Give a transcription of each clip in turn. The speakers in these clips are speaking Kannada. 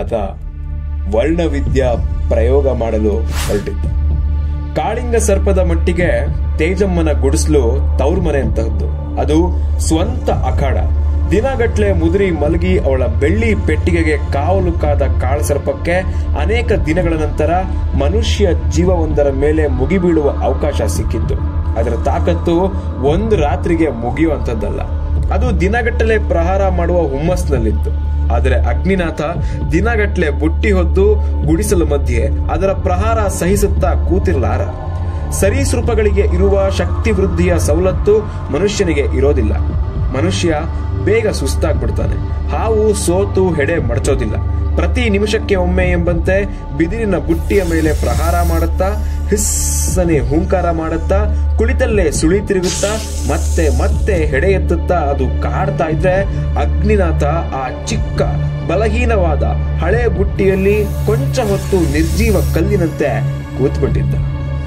ಆತ ವರ್ಣವಿದ್ಯಾ ಪ್ರಯೋಗ ಮಾಡಲು ಹೊರಟಿದ್ದ ಕಾಳಿಂಗ ಸರ್ಪದ ಮಟ್ಟಿಗೆ ತೇಜಮ್ಮನ ಗುಡಿಸಲು ತವ್ರ ಮನೆ ಅಂತಹದ್ದು ಅದು ಸ್ವಂತ ಅಖಾಡ ದಿನಗಟ್ಲೆ ಮುದುರಿ ಮಲಗಿ ಅವಳ ಬೆಳ್ಳಿ ಪೆಟ್ಟಿಗೆಗೆ ಕಾವಲು ಕಾದ ಕಾಳಸರ್ಪಕ್ಕೆ ಅನೇಕ ದಿನಗಳ ನಂತರ ಮನುಷ್ಯ ಜೀವವೊಂದರ ಮೇಲೆ ಮುಗಿಬೀಳುವ ಅವಕಾಶ ಸಿಕ್ಕಿತ್ತು ಅದರ ತಾಕತ್ತು ಒಂದು ರಾತ್ರಿಗೆ ಮುಗಿಯುವಂಥದ್ದಲ್ಲ ಅದು ದಿನಗಟ್ಟಲೆ ಪ್ರಹಾರ ಮಾಡುವ ಹುಮ್ಮಸ್ನಲ್ಲಿತ್ತು ಆದರೆ ಅಗ್ನಿನಾಥ ದಿನಗಟ್ಲೆ ಬುಟ್ಟಿ ಹೊದ್ದು ಗುಡಿಸಲ ಮಧ್ಯೆ ಅದರ ಪ್ರಹಾರ ಸಹಿಸುತ್ತಾ ಕೂತಿರ್ಲಾರ ಸರೀಸೃಪಗಳಿಗೆ ಇರುವ ಶಕ್ತಿ ವೃದ್ಧಿಯ ಸವಲತ್ತು ಮನುಷ್ಯನಿಗೆ ಇರೋದಿಲ್ಲ ಮನುಷ್ಯ ಬೇಗ ಸುಸ್ತಾಗ್ಬಿಡ್ತಾನೆ ಹಾವು ಸೋತು ಹೆಡೆ ಮಡಚೋದಿಲ್ಲ ಪ್ರತಿ ನಿಮಿಷಕ್ಕೆ ಒಮ್ಮೆ ಎಂಬಂತೆ ಬಿದಿರಿನ ಬುಟ್ಟಿಯ ಮೇಲೆ ಪ್ರಹಾರ ಮಾಡುತ್ತಾ ಹಿಸ್ಸನೆ ಹುಂಕಾರ ಮಾಡುತ್ತಾ ಕುಳಿತಲ್ಲೇ ಸುಳಿ ತಿರುಗುತ್ತಾ ಮತ್ತೆ ಮತ್ತೆ ಹೆಡೆ ಎತ್ತುತ್ತಾ ಅದು ಕಾಡ್ತಾ ಇದ್ರೆ ಅಗ್ನಿನಾಥ ಆ ಚಿಕ್ಕ ಬಲಹೀನವಾದ ಹಳೆ ಬುಟ್ಟಿಯಲ್ಲಿ ಕೊಂಚ ಹೊತ್ತು ನಿರ್ಜೀವ ಕಲ್ಲಿನಂತೆ ಕೂತ್ಬಿಟ್ಟಿದ್ದ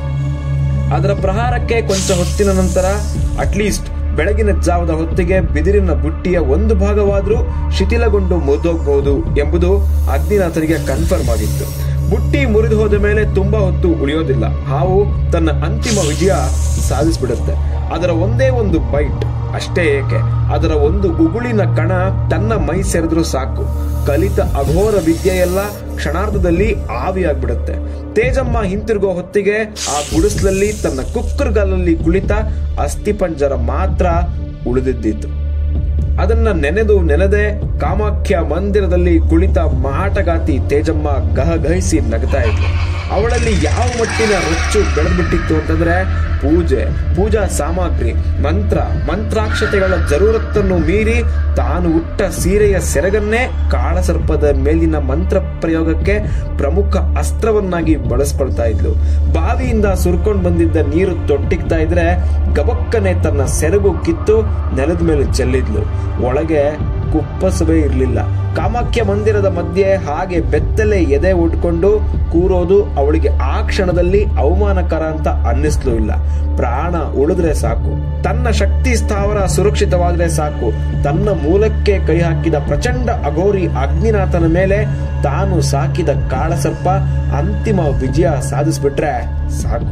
ಅದರ ಪ್ರಹಾರಕ್ಕೆ ಕೊಂಚ ಹೊತ್ತಿನ ನಂತರ ಅಟ್ಲೀಸ್ಟ್ ಬೆಳಗಿನ ಜಾವದ ಹೊತ್ತಿಗೆ ಬಿದಿರಿನ ಬುಟ್ಟಿಯ ಒಂದು ಭಾಗವಾದರೂ ಶಿಥಿಲಗೊಂಡು ಮುರಿದೋಗಬಹುದು ಎಂಬುದು ಅಗ್ನಿನಾಥನಿಗೆ ಕನ್ಫರ್ಮ್ ಆಗಿತ್ತು ಬುಟ್ಟಿ ಮುರಿದು ಹೋದ ಮೇಲೆ ತುಂಬಾ ಹೊತ್ತು ಉಳಿಯೋದಿಲ್ಲ ಹಾವು ತನ್ನ ಅಂತಿಮ ವಿಜಯ ಸಾಧಿಸ್ಬಿಡುತ್ತೆ ಅದರ ಒಂದೇ ಒಂದು ಬೈಟ್ ಅಷ್ಟೇ ಏಕೆ ಅದರ ಒಂದು ಉಗುಳಿನ ಕಣ ತನ್ನ ಮೈ ಸೆರೆದ್ರೂ ಸಾಕು ಕಲಿತ ಅಘೋರ ವಿದ್ಯೆಯೆಲ್ಲ ಕ್ಷಣಾರ್ಧದಲ್ಲಿ ಆವಿಯಾಗ್ಬಿಡುತ್ತೆ ತೇಜಮ್ಮ ಹಿಂತಿರುಗೋ ಹೊತ್ತಿಗೆ ಆ ಗುಡಿಸ್ಲಲ್ಲಿ ತನ್ನ ಕುಕ್ಕರ್ಗಾಲಲ್ಲಿ ಕುಳಿತ ಅಸ್ಥಿಪಂಜರ ಮಾತ್ರ ಉಳಿದಿದ್ದಿತ್ತು ಅದನ್ನ ನೆನೆದು ನೆನೆದೆ ಕಾಮಾಖ್ಯ ಮಂದಿರದಲ್ಲಿ ಕುಳಿತ ಮಾಟಗಾತಿ ತೇಜಮ್ಮ ಗಹಗಹಿಸಿ ನಗ್ತಾ ಇದ್ಲು ಅವಳಲ್ಲಿ ಯಾವ ಮಟ್ಟಿನ ರೊಚ್ಚು ಬೆಳೆದ್ಬಿಟ್ಟಿತ್ತು ಅಂತಂದ್ರೆ ಪೂಜೆ ಪೂಜಾ ಸಾಮಗ್ರಿ ಮಂತ್ರ ಮಂತ್ರಾಕ್ಷತೆಗಳ ಜರೂರತ್ತನ್ನು ಮೀರಿ ತಾನು ಉಟ್ಟ ಸೀರೆಯ ಸೆರಗನ್ನೇ ಕಾಳಸರ್ಪದ ಮೇಲಿನ ಮಂತ್ರ ಪ್ರಯೋಗಕ್ಕೆ ಪ್ರಮುಖ ಅಸ್ತ್ರವನ್ನಾಗಿ ಬಳಸ್ಕೊಳ್ತಾ ಇದ್ಲು ಬಾವಿಯಿಂದ ಸುರ್ಕೊಂಡು ಬಂದಿದ್ದ ನೀರು ತೊಟ್ಟಿಗ್ತಾ ಇದ್ರೆ ಗಬಕ್ಕನೆ ತನ್ನ ಸೆರಗು ಕಿತ್ತು ನೆಲದ ಮೇಲೆ ಚೆಲ್ಲಿದ್ಲು ಒಳಗೆ ಕುಪ್ಪಸವೇ ಇರಲಿಲ್ಲ ಕಾಮಾಖ್ಯ ಮಂದಿರದ ಮಧ್ಯೆ ಹಾಗೆ ಬೆತ್ತಲೆ ಎದೆ ಉಟ್ಕೊಂಡು ಕೂರೋದು ಅವಳಿಗೆ ಆ ಕ್ಷಣದಲ್ಲಿ ಅವಮಾನಕರ ಅಂತ ಅನ್ನಿಸ್ಲೂ ಇಲ್ಲ ಪ್ರಾಣ ಉಳಿದ್ರೆ ಸಾಕು ತನ್ನ ಶಕ್ತಿ ಸ್ಥಾವರ ಸುರಕ್ಷಿತವಾದ್ರೆ ಸಾಕು ತನ್ನ ಮೂಲಕ್ಕೆ ಕೈ ಹಾಕಿದ ಪ್ರಚಂಡ ಅಘೋರಿ ಅಗ್ನಿನಾಥನ ಮೇಲೆ ತಾನು ಸಾಕಿದ ಕಾಳಸರ್ಪ ಅಂತಿಮ ವಿಜಯ ಸಾಧಿಸ್ಬಿಟ್ರೆ ಸಾಕು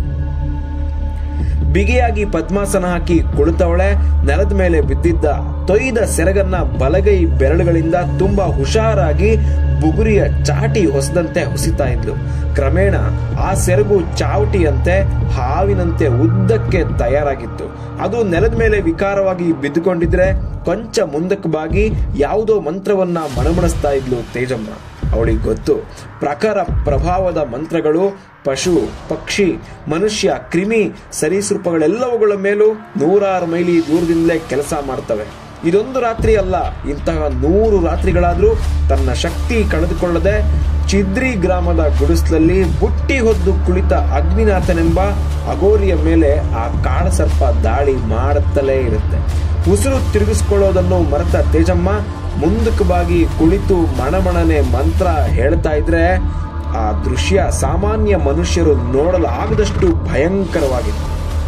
ಬಿಗಿಯಾಗಿ ಪದ್ಮಾಸನ ಹಾಕಿ ಕುಳಿತವಳೆ ನೆಲದ ಮೇಲೆ ಬಿದ್ದಿದ್ದ ತೊಯ್ದ ಸೆರಗನ್ನ ಬಲಗೈ ಬೆರಳುಗಳಿಂದ ತುಂಬಾ ಹುಷಾರಾಗಿ ಬುಗುರಿಯ ಚಾಟಿ ಹೊಸದಂತೆ ಹೊಸಿತಾ ಇದ್ಲು ಕ್ರಮೇಣ ಆ ಸೆರಗು ಚಾವಟಿಯಂತೆ ಹಾವಿನಂತೆ ಉದ್ದಕ್ಕೆ ತಯಾರಾಗಿತ್ತು ಅದು ನೆಲದ ಮೇಲೆ ವಿಕಾರವಾಗಿ ಬಿದ್ದುಕೊಂಡಿದ್ರೆ ಕೊಂಚ ಮುಂದಕ್ಕೆ ಬಾಗಿ ಯಾವುದೋ ಮಂತ್ರವನ್ನ ಮಣಮಣಿಸ್ತಾ ಇದ್ಲು ತೇಜಮ್ಮ ಅವಳಿಗೆ ಗೊತ್ತು ಪ್ರಖರ ಪ್ರಭಾವದ ಮಂತ್ರಗಳು ಪಶು ಪಕ್ಷಿ ಮನುಷ್ಯ ಕ್ರಿಮಿ ಸರೀಸೃಪಗಳೆಲ್ಲವುಗಳ ಮೇಲೂ ನೂರಾರು ಮೈಲಿ ದೂರದಿಂದಲೇ ಕೆಲಸ ಮಾಡ್ತವೆ ಇದೊಂದು ರಾತ್ರಿ ಅಲ್ಲ ಇಂತಹ ನೂರು ರಾತ್ರಿಗಳಾದ್ರೂ ತನ್ನ ಶಕ್ತಿ ಕಳೆದುಕೊಳ್ಳದೆ ಚಿದ್ರಿ ಗ್ರಾಮದ ಗುಡಿಸ್ಲಲ್ಲಿ ಬುಟ್ಟಿ ಹೊದ್ದು ಕುಳಿತ ಅಗ್ನಿನಾಥನೆಂಬ ಅಗೋರಿಯ ಮೇಲೆ ಆ ಕಾಳಸರ್ಪ ದಾಳಿ ಮಾಡುತ್ತಲೇ ಇರುತ್ತೆ ಉಸಿರು ತಿರುಗಿಸ್ಕೊಳ್ಳೋದನ್ನು ಮರೆತ ತೇಜಮ್ಮ ಮುಂದಕ್ಕೆ ಬಾಗಿ ಕುಳಿತು ಮಣಮಣನೆ ಮಂತ್ರ ಹೇಳ್ತಾ ಇದ್ರೆ ಆ ದೃಶ್ಯ ಸಾಮಾನ್ಯ ಮನುಷ್ಯರು ನೋಡಲು ಆಗದಷ್ಟು ಭಯಂಕರವಾಗಿತ್ತು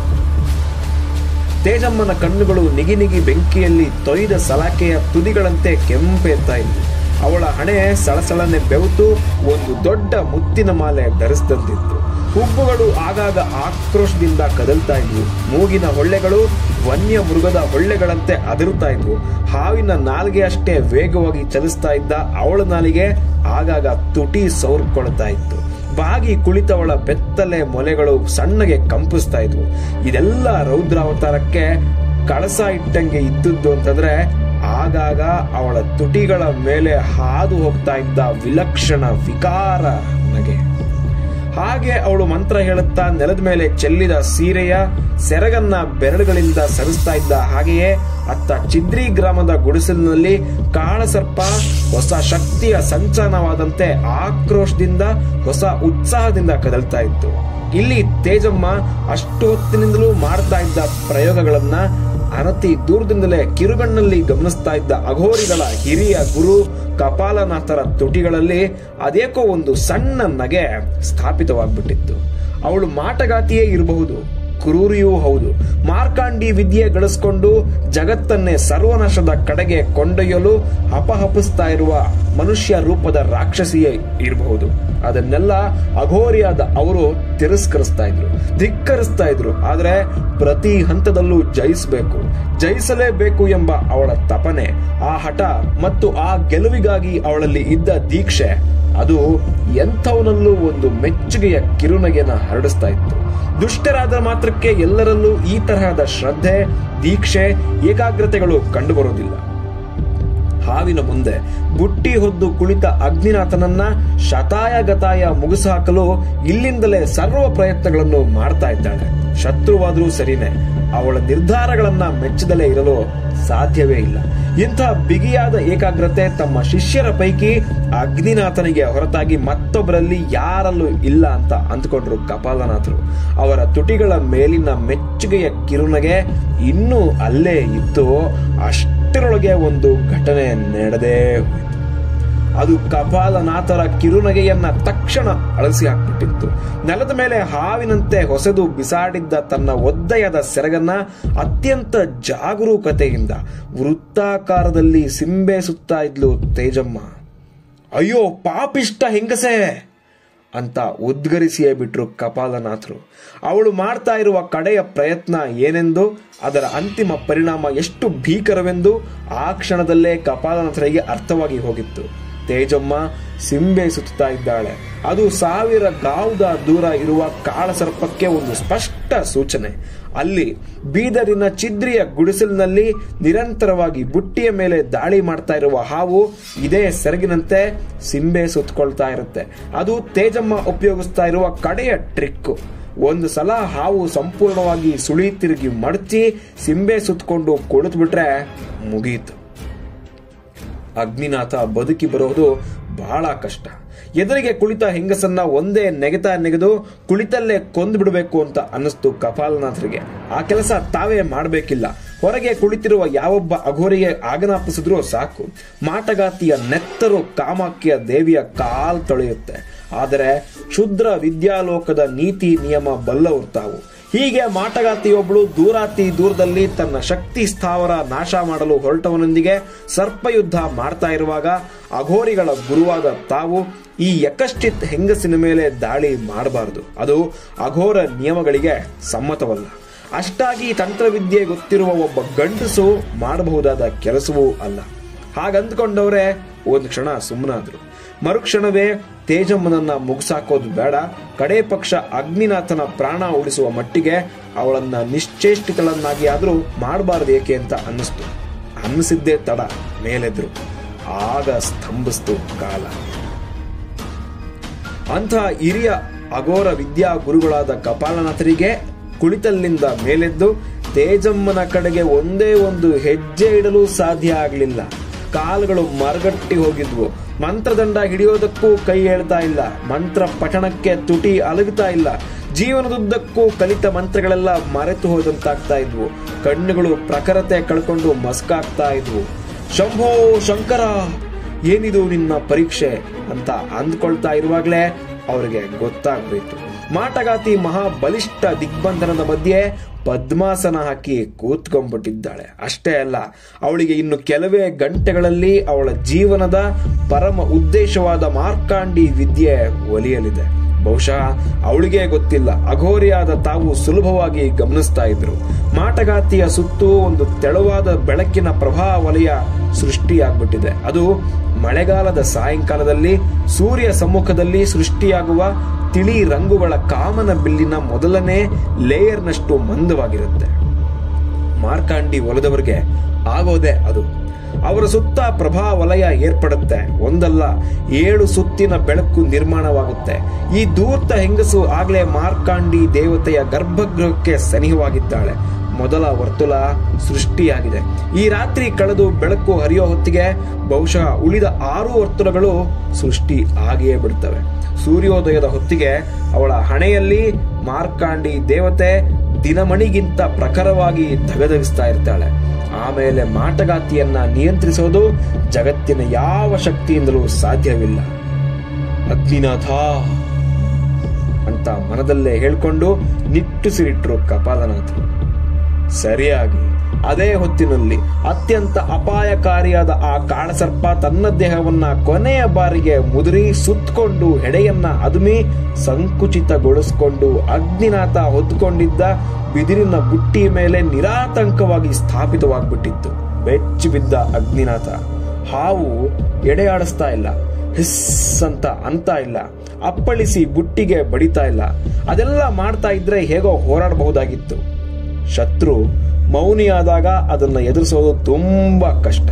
ತೇಜಮ್ಮನ ಕಣ್ಣುಗಳು ನಿಗಿ ನಿಗಿ ಬೆಂಕಿಯಲ್ಲಿ ತೊಯ್ದ ಸಲಾಕೆಯ ತುದಿಗಳಂತೆ ಕೆಂಪೆತ್ತಾ ಇದ್ವು ಅವಳ ಹಣೆ ಸಳಸಳನೆ ಬೆವುತು ಒಂದು ದೊಡ್ಡ ಮುತ್ತಿನ ಮಾಲೆ ಧರಿಸಿದಂತಿತ್ತು ಹುಬ್ಬುಗಳು ಆಗಾಗ ಆಕ್ರೋಶದಿಂದ ಕದಲ್ತಾ ಇದ್ವು ಮೂಗಿನ ಹೊಳ್ಳೆಗಳು ವನ್ಯ ಮೃಗದ ಹೊಳ್ಳೆಗಳಂತೆ ಅದರುತ್ತಾ ಇದ್ವು ಹಾವಿನ ನಾಲಿಗೆ ಅಷ್ಟೇ ವೇಗವಾಗಿ ಚಲಿಸ್ತಾ ಇದ್ದ ಅವಳ ನಾಲಿಗೆ ಆಗಾಗ ತುಟಿ ಸೌರ್ಕೊಳ್ತಾ ಇತ್ತು ಬಾಗಿ ಕುಳಿತವಳ ಬೆತ್ತಲೆ ಮೊಲೆಗಳು ಸಣ್ಣಗೆ ಕಂಪಿಸ್ತಾ ಇದ್ವು ಇದೆಲ್ಲ ರೌದ್ರಾವತಾರಕ್ಕೆ ಕಳಸ ಇಟ್ಟಂಗೆ ಇದ್ದದ್ದು ಅಂತಂದ್ರೆ ಆಗಾಗ ಅವಳ ತುಟಿಗಳ ಮೇಲೆ ಹಾದು ಹೋಗ್ತಾ ಇದ್ದ ವಿಲಕ್ಷಣ ವಿಕಾರ ನಗೆ ಹಾಗೆ ಅವಳು ಮಂತ್ರ ಹೇಳುತ್ತಾ ನೆಲದ ಮೇಲೆ ಚೆಲ್ಲಿದ ಸೀರೆಯ ಸೆರಗನ್ನ ಬೆರಳುಗಳಿಂದ ಸರಿಸ್ತಾ ಇದ್ದ ಹಾಗೆಯೇ ಅತ್ತ ಚಿದ್ರಿ ಗ್ರಾಮದ ಗುಡಿಸಲಿನಲ್ಲಿ ಕಾಳಸರ್ಪ ಹೊಸ ಶಕ್ತಿಯ ಸಂಚಾನವಾದಂತೆ ಆಕ್ರೋಶದಿಂದ ಹೊಸ ಉತ್ಸಾಹದಿಂದ ಕದಲ್ತಾ ಇತ್ತು ಇಲ್ಲಿ ತೇಜಮ್ಮ ಅಷ್ಟು ಹೊತ್ತಿನಿಂದಲೂ ಮಾಡ್ತಾ ಇದ್ದ ಪ್ರಯೋಗಗಳನ್ನ ಅನತಿ ದೂರದಿಂದಲೇ ಕಿರುಗಣ್ಣಲ್ಲಿ ಗಮನಿಸ್ತಾ ಇದ್ದ ಅಘೋರಿಗಳ ಹಿರಿಯ ಗುರು ಕಪಾಲನಾಥರ ತುಟಿಗಳಲ್ಲಿ ಅದೇಕೋ ಒಂದು ಸಣ್ಣ ನಗೆ ಸ್ಥಾಪಿತವಾಗ್ಬಿಟ್ಟಿತ್ತು ಅವಳು ಮಾಟಗಾತಿಯೇ ಇರಬಹುದು ಕ್ರೂರಿಯೂ ಹೌದು ಮಾರ್ಕಾಂಡಿ ವಿದ್ಯೆ ಗಳಿಸ್ಕೊಂಡು ಜಗತ್ತನ್ನೇ ಸರ್ವನಾಶದ ಕಡೆಗೆ ಕೊಂಡೊಯ್ಯಲು ಹಪಹಪಿಸ್ತಾ ಇರುವ ಮನುಷ್ಯ ರೂಪದ ರಾಕ್ಷಸಿಯೇ ಇರಬಹುದು ಅದನ್ನೆಲ್ಲ ಅಘೋರಿಯಾದ ಅವರು ತಿರಸ್ಕರಿಸ್ತಾ ಇದ್ರು ಧಿಕ್ಕರಿಸ್ತಾ ಇದ್ರು ಆದ್ರೆ ಪ್ರತಿ ಹಂತದಲ್ಲೂ ಜಯಿಸಬೇಕು ಜಯಿಸಲೇಬೇಕು ಎಂಬ ಅವಳ ತಪನೆ ಆ ಹಠ ಮತ್ತು ಆ ಗೆಲುವಿಗಾಗಿ ಅವಳಲ್ಲಿ ಇದ್ದ ದೀಕ್ಷೆ ಅದು ಎಂಥವನಲ್ಲೂ ಒಂದು ಮೆಚ್ಚುಗೆಯ ಕಿರುನಗೆನ ಹರಡಿಸ್ತಾ ಇತ್ತು ದುಷ್ಟರಾದ ಮಾತ್ರಕ್ಕೆ ಎಲ್ಲರಲ್ಲೂ ಈ ತರಹದ ಶ್ರದ್ಧೆ ದೀಕ್ಷೆ ಏಕಾಗ್ರತೆಗಳು ಕಂಡುಬರೋದಿಲ್ಲ ಹಾವಿನ ಮುಂದೆ ಬುಟ್ಟಿ ಹೊದ್ದು ಕುಳಿತ ಅಗ್ನಿನಾಥನನ್ನ ಶತಾಯ ಗತಾಯ ಮುಗಿಸಾಕಲು ಇಲ್ಲಿಂದಲೇ ಸರ್ವ ಪ್ರಯತ್ನಗಳನ್ನು ಮಾಡ್ತಾ ಇದ್ದಾಳೆ ಶತ್ರುವಾದ್ರೂ ಸರಿನೇ ಅವಳ ನಿರ್ಧಾರಗಳನ್ನ ಮೆಚ್ಚದಲೇ ಇರಲು ಸಾಧ್ಯವೇ ಇಲ್ಲ ಇಂಥ ಬಿಗಿಯಾದ ಏಕಾಗ್ರತೆ ತಮ್ಮ ಶಿಷ್ಯರ ಪೈಕಿ ಅಗ್ನಿನಾಥನಿಗೆ ಹೊರತಾಗಿ ಮತ್ತೊಬ್ಬರಲ್ಲಿ ಯಾರಲ್ಲೂ ಇಲ್ಲ ಅಂತ ಅಂದ್ಕೊಂಡ್ರು ಕಪಾಲನಾಥರು ಅವರ ತುಟಿಗಳ ಮೇಲಿನ ಮೆಚ್ಚುಗೆಯ ಕಿರುನಗೆ ಇನ್ನೂ ಅಲ್ಲೇ ಇತ್ತು ಅಷ್ಟರೊಳಗೆ ಒಂದು ಘಟನೆ ನಡೆದೇ ಹೋಯಿತು ಅದು ಕಪಾಲನಾಥರ ಕಿರುನಗೆಯನ್ನ ತಕ್ಷಣ ಅಳಸಿ ಹಾಕ್ಬಿಟ್ಟಿತ್ತು ನೆಲದ ಮೇಲೆ ಹಾವಿನಂತೆ ಹೊಸೆದು ಬಿಸಾಡಿದ್ದ ತನ್ನ ಒದ್ದೆಯಾದ ಸೆರಗನ್ನ ಅತ್ಯಂತ ಜಾಗರೂಕತೆಯಿಂದ ವೃತ್ತಾಕಾರದಲ್ಲಿ ಸಿಂಬೆ ಸುತ್ತಾ ಇದ್ಲು ತೇಜಮ್ಮ ಅಯ್ಯೋ ಪಾಪಿಷ್ಟ ಹೆಂಗಸೇ ಅಂತ ಉದ್ಗರಿಸಿಯೇ ಬಿಟ್ರು ಕಪಾಲನಾಥರು ಅವಳು ಮಾಡ್ತಾ ಇರುವ ಕಡೆಯ ಪ್ರಯತ್ನ ಏನೆಂದು ಅದರ ಅಂತಿಮ ಪರಿಣಾಮ ಎಷ್ಟು ಭೀಕರವೆಂದು ಆ ಕ್ಷಣದಲ್ಲೇ ಕಪಾಲನಾಥರಿಗೆ ಅರ್ಥವಾಗಿ ಹೋಗಿತ್ತು ತೇಜಮ್ಮ ಸಿಂಬೆ ಸುತ್ತಾ ಇದ್ದಾಳೆ ಅದು ಸಾವಿರ ಗಾವುದ ದೂರ ಇರುವ ಕಾಳಸರ್ಪಕ್ಕೆ ಒಂದು ಸ್ಪಷ್ಟ ಸೂಚನೆ ಅಲ್ಲಿ ಬೀದರಿನ ಚಿದ್ರಿಯ ಗುಡಿಸಲಿನಲ್ಲಿ ನಿರಂತರವಾಗಿ ಬುಟ್ಟಿಯ ಮೇಲೆ ದಾಳಿ ಮಾಡ್ತಾ ಇರುವ ಹಾವು ಇದೇ ಸೆರಗಿನಂತೆ ಸಿಂಬೆ ಸುತ್ತಕೊಳ್ತಾ ಇರುತ್ತೆ ಅದು ತೇಜಮ್ಮ ಉಪಯೋಗಿಸ್ತಾ ಇರುವ ಕಡೆಯ ಟ್ರಿಕ್ ಒಂದು ಸಲ ಹಾವು ಸಂಪೂರ್ಣವಾಗಿ ಸುಳಿ ತಿರುಗಿ ಮಡಚಿ ಸಿಂಬೆ ಸುತ್ತಕೊಂಡು ಕುಳಿತು ಬಿಟ್ರೆ ಮುಗೀತು ಅಗ್ನಿನಾಥ ಬದುಕಿ ಬರೋದು ಬಹಳ ಕಷ್ಟ ಎದುರಿಗೆ ಕುಳಿತ ಹೆಂಗಸನ್ನ ಒಂದೇ ನೆಗೆತ ನೆಗೆದು ಕುಳಿತಲ್ಲೇ ಕೊಂದು ಬಿಡಬೇಕು ಅಂತ ಅನ್ನಿಸ್ತು ಕಪಾಲನಾಥರಿಗೆ ಆ ಕೆಲಸ ತಾವೇ ಮಾಡಬೇಕಿಲ್ಲ ಹೊರಗೆ ಕುಳಿತಿರುವ ಯಾವೊಬ್ಬ ಅಘೋರಿಗೆ ಆಗನಾಪಿಸಿದ್ರೂ ಸಾಕು ಮಾಟಗಾತಿಯ ನೆತ್ತರು ಕಾಮಾಕ್ಯ ದೇವಿಯ ಕಾಲ್ ತೊಳೆಯುತ್ತೆ ಆದರೆ ಕ್ಷುದ್ರ ವಿದ್ಯಾಲೋಕದ ನೀತಿ ನಿಯಮ ಬಲ್ಲವರು ತಾವು ಹೀಗೆ ಮಾಟಗಾತಿಯೊಬ್ಬಳು ದೂರಾತಿ ದೂರದಲ್ಲಿ ತನ್ನ ಶಕ್ತಿ ಸ್ಥಾವರ ನಾಶ ಮಾಡಲು ಹೊರಟವನೊಂದಿಗೆ ಸರ್ಪಯುದ್ಧ ಮಾಡ್ತಾ ಇರುವಾಗ ಅಘೋರಿಗಳ ಗುರುವಾದ ತಾವು ಈ ಯಕಶ್ಚಿತ್ ಹೆಂಗಸಿನ ಮೇಲೆ ದಾಳಿ ಮಾಡಬಾರದು ಅದು ಅಘೋರ ನಿಯಮಗಳಿಗೆ ಸಮ್ಮತವಲ್ಲ ಅಷ್ಟಾಗಿ ತಂತ್ರವಿದ್ಯೆ ಗೊತ್ತಿರುವ ಒಬ್ಬ ಗಂಡಸು ಮಾಡಬಹುದಾದ ಕೆಲಸವೂ ಅಲ್ಲ ಹಾಗಂದ್ಕೊಂಡವರೇ ಒಂದು ಕ್ಷಣ ಸುಮ್ಮನಾದ್ರು ಮರುಕ್ಷಣವೇ ತೇಜಮ್ಮನನ್ನ ಮುಗಿಸಾಕೋದು ಬೇಡ ಕಡೆ ಪಕ್ಷ ಅಗ್ನಿನಾಥನ ಪ್ರಾಣ ಉಳಿಸುವ ಮಟ್ಟಿಗೆ ಅವಳನ್ನ ನಿಶ್ಚೇಷ್ಟಿತಳನ್ನಾಗಿ ಆದ್ರೂ ಮಾಡಬಾರ್ದು ಏಕೆ ಅಂತ ಅನ್ನಿಸ್ತು ಅನ್ನಿಸಿದ್ದೇ ತಡ ಮೇಲೆದ್ರು ಆಗ ಸ್ತಂಭಿಸ್ತು ಕಾಲ ಅಂಥ ಹಿರಿಯ ಅಘೋರ ವಿದ್ಯಾ ಗುರುಗಳಾದ ಕಪಾಲನಾಥರಿಗೆ ಕುಳಿತಲ್ಲಿಂದ ಮೇಲೆದ್ದು ತೇಜಮ್ಮನ ಕಡೆಗೆ ಒಂದೇ ಒಂದು ಹೆಜ್ಜೆ ಇಡಲು ಸಾಧ್ಯ ಆಗಲಿಲ್ಲ ಕಾಲುಗಳು ಮರಗಟ್ಟಿ ಹೋಗಿದ್ವು ಮಂತ್ರದಂಡ ಹಿಡಿಯೋದಕ್ಕೂ ಕೈ ಹೇಳ್ತಾ ಇಲ್ಲ ಮಂತ್ರ ಪಠಣಕ್ಕೆ ತುಟಿ ಅಲಗುತ್ತಾ ಇಲ್ಲ ಜೀವನದುದ್ದಕ್ಕೂ ಕಲಿತ ಮಂತ್ರಗಳೆಲ್ಲ ಮರೆತು ಹೋದಂತಾಗ್ತಾ ಇದ್ವು ಕಣ್ಣುಗಳು ಪ್ರಖರತೆ ಕಳ್ಕೊಂಡು ಮಸ್ಕಾಗ್ತಾ ಇದ್ವು ಶಂಭೋ ಶಂಕರ ಏನಿದು ನಿನ್ನ ಪರೀಕ್ಷೆ ಅಂತ ಅಂದ್ಕೊಳ್ತಾ ಇರುವಾಗಲೇ ಅವರಿಗೆ ಗೊತ್ತಾಗ್ಬೇಕು ಮಾಟಗಾತಿ ಮಹಾಬಲಿಷ್ಠ ದಿಗ್ಬಂಧನದ ಮಧ್ಯೆ ಪದ್ಮಾಸನ ಹಾಕಿ ಕೂತ್ಕೊಂಡ್ಬಿಟ್ಟಿದ್ದಾಳೆ ಅಷ್ಟೇ ಅಲ್ಲ ಅವಳಿಗೆ ಇನ್ನು ಕೆಲವೇ ಗಂಟೆಗಳಲ್ಲಿ ಅವಳ ಜೀವನದ ಪರಮ ಉದ್ದೇಶವಾದ ಮಾರ್ಕಾಂಡಿ ವಿದ್ಯೆ ಒಲಿಯಲಿದೆ ಬಹುಶಃ ಅವಳಿಗೆ ಗೊತ್ತಿಲ್ಲ ಅಘೋರಿಯಾದ ತಾವು ಸುಲಭವಾಗಿ ಗಮನಿಸ್ತಾ ಇದ್ರು ಮಾಟಗಾತಿಯ ಸುತ್ತೂ ಒಂದು ತೆಳುವಾದ ಬೆಳಕಿನ ಪ್ರಭಾ ವಲಯ ಸೃಷ್ಟಿಯಾಗ್ಬಿಟ್ಟಿದೆ ಅದು ಮಳೆಗಾಲದ ಸಾಯಂಕಾಲದಲ್ಲಿ ಸೂರ್ಯ ಸಮ್ಮುಖದಲ್ಲಿ ಸೃಷ್ಟಿಯಾಗುವ ತಿಳಿ ರಂಗುಗಳ ಕಾಮನ ಬಿಲ್ಲಿನ ಮೊದಲನೇ ಲೇಯರ್ನಷ್ಟು ಮಂದವಾಗಿರುತ್ತೆ ಮಾರ್ಕಾಂಡಿ ಒಲದವರಿಗೆ ಆಗೋದೆ ಅದು ಅವರ ಸುತ್ತ ಪ್ರಭಾ ವಲಯ ಏರ್ಪಡುತ್ತೆ ಒಂದಲ್ಲ ಏಳು ಸುತ್ತಿನ ಬೆಳಕು ನಿರ್ಮಾಣವಾಗುತ್ತೆ ಈ ದೂರ್ತ ಹೆಂಗಸು ಆಗ್ಲೇ ಮಾರ್ಕಾಂಡಿ ದೇವತೆಯ ಗರ್ಭಗೃಹಕ್ಕೆ ಸನಿಹವಾಗಿದ್ದಾಳೆ ಮೊದಲ ವರ್ತುಲ ಸೃಷ್ಟಿಯಾಗಿದೆ ಈ ರಾತ್ರಿ ಕಳೆದು ಬೆಳಕು ಹರಿಯೋ ಹೊತ್ತಿಗೆ ಬಹುಶಃ ಉಳಿದ ಆರು ವರ್ತುಲಗಳು ಸೃಷ್ಟಿ ಆಗಿಯೇ ಬಿಡ್ತವೆ ಸೂರ್ಯೋದಯದ ಹೊತ್ತಿಗೆ ಅವಳ ಹಣೆಯಲ್ಲಿ ಮಾರ್ಕಾಂಡಿ ದೇವತೆ ದಿನಮಣಿಗಿಂತ ಪ್ರಖರವಾಗಿ ಧಗಧಗಿಸ್ತಾ ಇರ್ತಾಳೆ ಆಮೇಲೆ ಮಾಟಗಾತಿಯನ್ನ ನಿಯಂತ್ರಿಸೋದು ಜಗತ್ತಿನ ಯಾವ ಶಕ್ತಿಯಿಂದಲೂ ಸಾಧ್ಯವಿಲ್ಲ ಅಗ್ನಿನಾಥ ಅಂತ ಮನದಲ್ಲೇ ಹೇಳ್ಕೊಂಡು ನಿಟ್ಟುಸಿರಿಟ್ರು ಕಪಾಲನಾಥರು ಸರಿಯಾಗಿ ಅದೇ ಹೊತ್ತಿನಲ್ಲಿ ಅತ್ಯಂತ ಅಪಾಯಕಾರಿಯಾದ ಆ ಕಾಳಸರ್ಪ ತನ್ನ ದೇಹವನ್ನ ಕೊನೆಯ ಬಾರಿಗೆ ಮುದುರಿ ಸುತ್ತಕೊಂಡು ಹೆಡೆಯನ್ನ ಅದುಮಿ ಸಂಕುಚಿತಗೊಳಿಸಿಕೊಂಡು ಅಗ್ನಿನಾಥ ಹೊತ್ತುಕೊಂಡಿದ್ದ ಬಿದಿರಿನ ಬುಟ್ಟಿ ಮೇಲೆ ನಿರಾತಂಕವಾಗಿ ಸ್ಥಾಪಿತವಾಗ್ಬಿಟ್ಟಿತ್ತು ಬೆಚ್ಚಿ ಬಿದ್ದ ಅಗ್ನಿನಾಥ ಹಾವು ಎಡೆಯಾಡಿಸ್ತಾ ಇಲ್ಲ ಹಿಸ್ ಅಂತ ಅಂತ ಇಲ್ಲ ಅಪ್ಪಳಿಸಿ ಬುಟ್ಟಿಗೆ ಬಡಿತಾ ಇಲ್ಲ ಅದೆಲ್ಲ ಮಾಡ್ತಾ ಇದ್ರೆ ಹೇಗೋ ಹೋರಾಡಬಹುದಾಗಿತ್ತು ಶತ್ರು ಮೌನಿಯಾದಾಗ ಅದನ್ನ ಎದುರಿಸೋದು ತುಂಬಾ ಕಷ್ಟ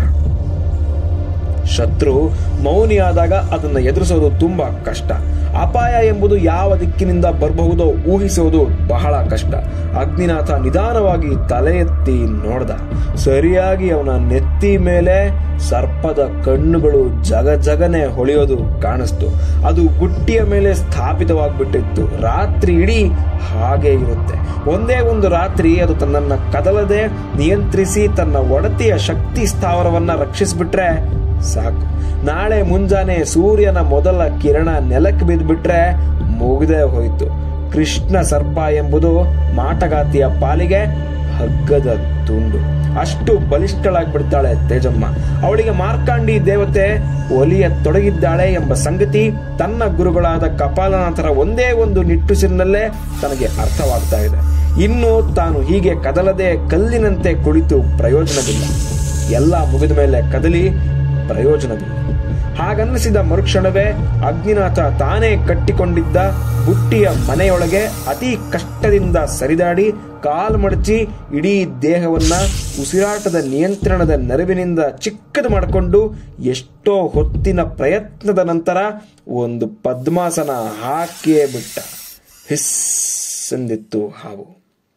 ಶತ್ರು ಮೌನಿಯಾದಾಗ ಅದನ್ನ ಎದುರಿಸೋದು ತುಂಬಾ ಕಷ್ಟ ಅಪಾಯ ಎಂಬುದು ಯಾವ ದಿಕ್ಕಿನಿಂದ ಬರಬಹುದೋ ಊಹಿಸುವುದು ಬಹಳ ಕಷ್ಟ ಅಗ್ನಿನಾಥ ನಿಧಾನವಾಗಿ ತಲೆ ಎತ್ತಿ ನೋಡ್ದ ಸರಿಯಾಗಿ ಅವನ ನೆತ್ತಿ ಮೇಲೆ ಸರ್ಪದ ಕಣ್ಣುಗಳು ಜಗ ಜಗನೆ ಹೊಳೆಯೋದು ಕಾಣಿಸ್ತು ಅದು ಬುಟ್ಟಿಯ ಮೇಲೆ ಸ್ಥಾಪಿತವಾಗ್ಬಿಟ್ಟಿತ್ತು ರಾತ್ರಿ ಇಡೀ ಹಾಗೆ ಇರುತ್ತೆ ಒಂದೇ ಒಂದು ರಾತ್ರಿ ಅದು ತನ್ನನ್ನ ಕದಲದೆ ನಿಯಂತ್ರಿಸಿ ತನ್ನ ಒಡತಿಯ ಶಕ್ತಿ ಸ್ಥಾವರವನ್ನ ರಕ್ಷಿಸ್ಬಿಟ್ರೆ ಸಾಕು ನಾಳೆ ಮುಂಜಾನೆ ಸೂರ್ಯನ ಮೊದಲ ಕಿರಣ ನೆಲಕ್ಕೆ ಬಿದ್ದುಬಿಟ್ರೆ ಮುಗಿದೇ ಹೋಯ್ತು ಕೃಷ್ಣ ಸರ್ಪ ಎಂಬುದು ಮಾಟಗಾತಿಯ ಪಾಲಿಗೆ ಹಗ್ಗದ ತುಂಡು ಅಷ್ಟು ಬಲಿಷ್ಠಳಾಗ್ಬಿಡ್ತಾಳೆ ತೇಜಮ್ಮ ಅವಳಿಗೆ ಮಾರ್ಕಾಂಡಿ ದೇವತೆ ಒಲಿಯ ತೊಡಗಿದ್ದಾಳೆ ಎಂಬ ಸಂಗತಿ ತನ್ನ ಗುರುಗಳಾದ ಕಪಾಲನಾಥರ ಒಂದೇ ಒಂದು ನಿಟ್ಟುಸಿರಿನಲ್ಲೇ ತನಗೆ ಅರ್ಥವಾಗ್ತಾ ಇದೆ ಇನ್ನು ತಾನು ಹೀಗೆ ಕದಲದೆ ಕಲ್ಲಿನಂತೆ ಕುಳಿತು ಪ್ರಯೋಜನವಿಲ್ಲ ಎಲ್ಲ ಮುಗಿದ ಮೇಲೆ ಕದಲಿ ಪ್ರಯೋಜನವಿಲ್ಲ ಹಾಗನ್ನಿಸಿದ ಮರುಕ್ಷಣವೇ ಅಗ್ನಿನಾಥ ತಾನೇ ಕಟ್ಟಿಕೊಂಡಿದ್ದ ಬುಟ್ಟಿಯ ಮನೆಯೊಳಗೆ ಅತಿ ಕಷ್ಟದಿಂದ ಸರಿದಾಡಿ ಕಾಲು ಮಡಚಿ ಇಡೀ ದೇಹವನ್ನ ಉಸಿರಾಟದ ನಿಯಂತ್ರಣದ ನೆರವಿನಿಂದ ಚಿಕ್ಕದು ಮಾಡಿಕೊಂಡು ಎಷ್ಟೋ ಹೊತ್ತಿನ ಪ್ರಯತ್ನದ ನಂತರ ಒಂದು ಪದ್ಮಾಸನ ಹಾಕಿಯೇ ಬಿಟ್ಟ ಹಿಸ್ ಎಂದಿತ್ತು ಹಾವು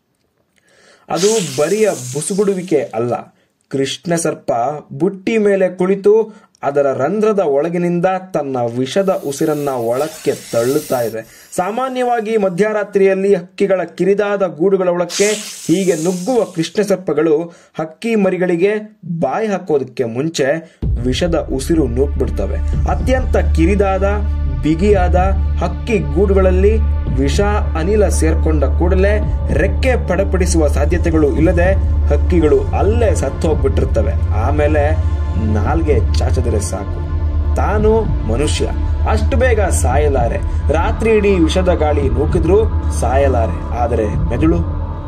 ಅದು ಬರಿಯ ಬುಸುಗುಡುವಿಕೆ ಅಲ್ಲ ಕೃಷ್ಣ ಸರ್ಪ ಬುಟ್ಟಿ ಮೇಲೆ ಕುಳಿತು ಅದರ ರಂಧ್ರದ ಒಳಗಿನಿಂದ ತನ್ನ ವಿಷದ ಉಸಿರನ್ನ ಒಳಕ್ಕೆ ತಳ್ಳುತ್ತಾ ಇದೆ ಸಾಮಾನ್ಯವಾಗಿ ಮಧ್ಯರಾತ್ರಿಯಲ್ಲಿ ಹಕ್ಕಿಗಳ ಕಿರಿದಾದ ಗೂಡುಗಳ ಒಳಕ್ಕೆ ಹೀಗೆ ನುಗ್ಗುವ ಕೃಷ್ಣ ಸರ್ಪಗಳು ಹಕ್ಕಿ ಮರಿಗಳಿಗೆ ಬಾಯಿ ಹಾಕೋದಕ್ಕೆ ಮುಂಚೆ ವಿಷದ ಉಸಿರು ನೂಕ್ಬಿಡ್ತವೆ ಅತ್ಯಂತ ಕಿರಿದಾದ ಬಿಗಿಯಾದ ಹಕ್ಕಿ ಗೂಡುಗಳಲ್ಲಿ ವಿಷ ಅನಿಲ ಸೇರ್ಕೊಂಡ ಕೂಡಲೇ ರೆಕ್ಕೆ ಪಡಪಡಿಸುವ ಸಾಧ್ಯತೆಗಳು ಇಲ್ಲದೆ ಹಕ್ಕಿಗಳು ಅಲ್ಲೇ ಸತ್ತೋಗ್ಬಿಟ್ಟಿರ್ತವೆ ಆಮೇಲೆ ನಾಲ್ಗೆ ಚಾಚದರೆ ಸಾಕು ತಾನು ಮನುಷ್ಯ ಅಷ್ಟು ಬೇಗ ಸಾಯಲಾರೆ ರಾತ್ರಿ ಇಡೀ ವಿಷದ ಗಾಳಿ ನೂಕಿದ್ರೂ ಸಾಯಲಾರೆ ಆದರೆ ಮೆದುಳು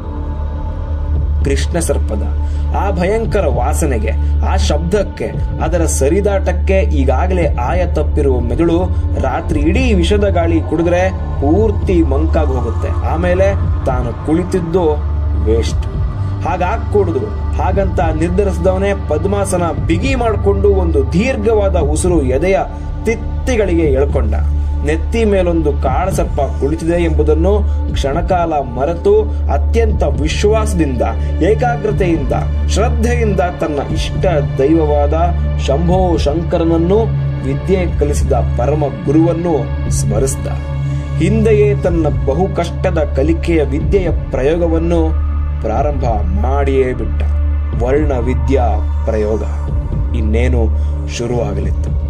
ಕೃಷ್ಣ ಸರ್ಪದ ಆ ಭಯಂಕರ ವಾಸನೆಗೆ ಆ ಶಬ್ದಕ್ಕೆ ಅದರ ಸರಿದಾಟಕ್ಕೆ ಈಗಾಗಲೇ ಆಯ ತಪ್ಪಿರುವ ಮೆದುಳು ರಾತ್ರಿ ಇಡೀ ವಿಷದ ಗಾಳಿ ಕುಡಿದ್ರೆ ಪೂರ್ತಿ ಮಂಕಾಗಿ ಹೋಗುತ್ತೆ ಆಮೇಲೆ ತಾನು ಕುಳಿತಿದ್ದು ವೇಸ್ಟ್ ಹಾಗಾಗ್ಕೂಡುದು ಹಾಗಂತ ನಿರ್ಧರಿಸಿದವನೇ ಪದ್ಮಾಸನ ಬಿಗಿ ಮಾಡಿಕೊಂಡು ಒಂದು ದೀರ್ಘವಾದ ಉಸಿರು ಎದೆಯ ತಿತ್ತಿಗಳಿಗೆ ಎಳ್ಕೊಂಡ ನೆತ್ತಿ ಮೇಲೊಂದು ಕಾಳಸರ್ಪ ಕುಳಿತಿದೆ ಎಂಬುದನ್ನು ಕ್ಷಣಕಾಲ ಮರೆತು ಅತ್ಯಂತ ವಿಶ್ವಾಸದಿಂದ ಏಕಾಗ್ರತೆಯಿಂದ ಶ್ರದ್ಧೆಯಿಂದ ತನ್ನ ಇಷ್ಟ ದೈವವಾದ ಶಂಭೋ ಶಂಕರನನ್ನು ವಿದ್ಯೆ ಕಲಿಸಿದ ಪರಮ ಗುರುವನ್ನು ಸ್ಮರಿಸಿದ ಹಿಂದೆಯೇ ತನ್ನ ಬಹು ಕಷ್ಟದ ಕಲಿಕೆಯ ವಿದ್ಯೆಯ ಪ್ರಯೋಗವನ್ನು ಪ್ರಾರಂಭ ಮಾಡಿಯೇ ಬಿಟ್ಟ ವರ್ಣ ವಿದ್ಯಾ ಪ್ರಯೋಗ ಇನ್ನೇನು ಶುರುವಾಗಲಿತ್ತು